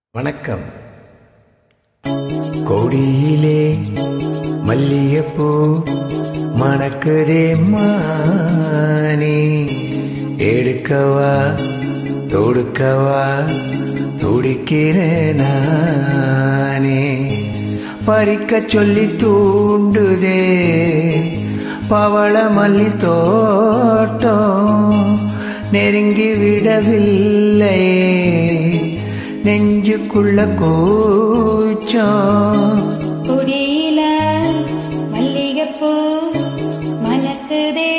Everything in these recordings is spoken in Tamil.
வணக்கம் கொடியிலே மல்லிகைப்பூ மணக்குதே மானே எடுக்கவா தொடுக்கவா துடிக்கிறேன் நானே பறிக்க சொல்லி தூண்டுதே பவள மல்லி தோட்டம் நெருங்கி விடவில்லையே நெஞ்சுக்குள்ள கூச்சம் கொடியில மல்லிகைப்பூ மணக்குதே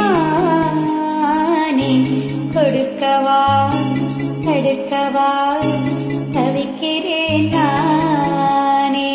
மானே கொடுக்கவா தடுக்கவா தவிக்கிறேன் நானே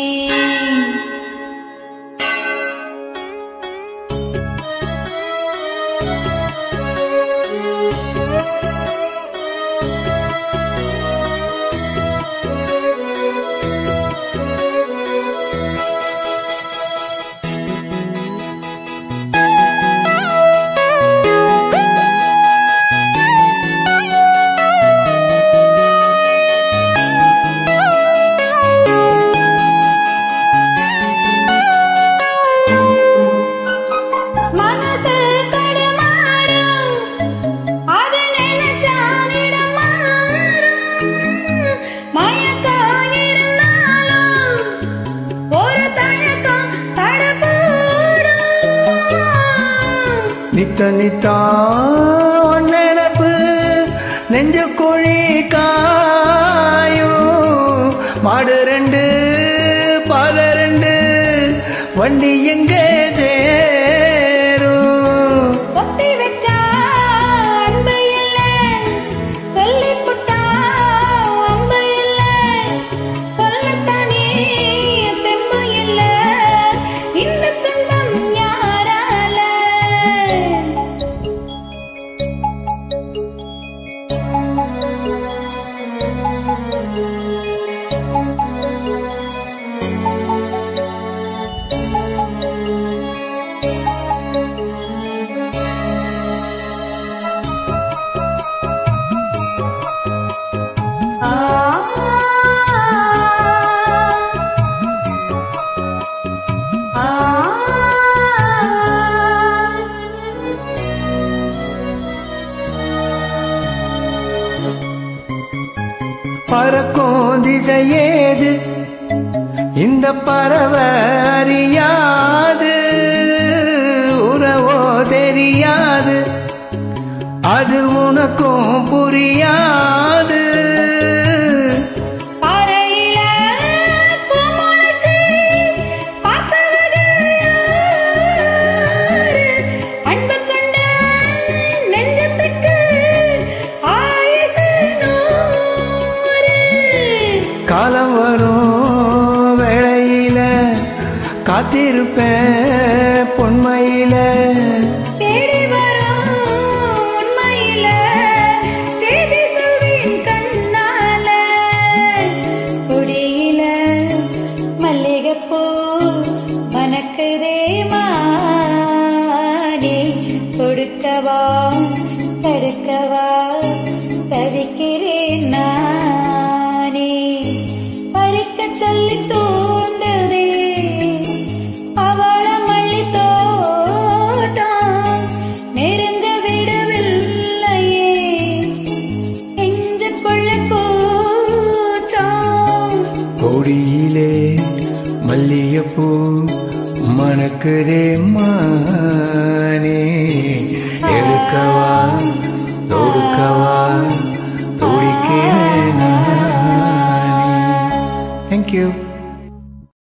மனசு தடுமாறும் அது நினைச்சானிடம் மாறும் மயக்கம் இருந்தாலும் ஒரு தயக்கம் தடபோடும் நித்த நித்தா நினப்பு நெஞ்சு குழி காயும் மாடு ரெண்டு பாத ரெண்டு வண்டி எங்கே சேரும் ஒத்தி வச்சா அன்பு இல்ல சொல்லி புட்டா அன்பு இல்ல சொல்லத்தானே தெம்பு இல்ல இந்த துன்பம் யாரால பறக்கும் திசையேது இந்த பறவை அறியாது உறவோ தெரியாது அது உனக்கும் புரியாது பாறையில பூமுளைச்சு பார்த்தவங்க யாரு? அன்பு கொண்ட நெஞ்சத்துக்கு ஆயுசு நூறு. காலம் வரும் வேளையில காத்திருப்பேன் பொன்மையில தேடி வரும் உண்மையில செய்தி சொல்வேன் கண்ணால. கொடியில மல்லிகைப்பூ மணக்குதே மானே. கொடுக்கவா தடுக்கவா தவிக்கிறேன் நானே பறிக்க சொல்லி தூண்டுதே அவள மல்லி தோட்டம் நெருங்க விடவில்லையே நெஞ்சுக்குள்ள கூச்சம் கொடியிலே மல்லிகைப்பூ மணக்குதே மானே எடுக்கவா தொடுக்கவா துடிக்கிறேன் நானே தேங்க்யூ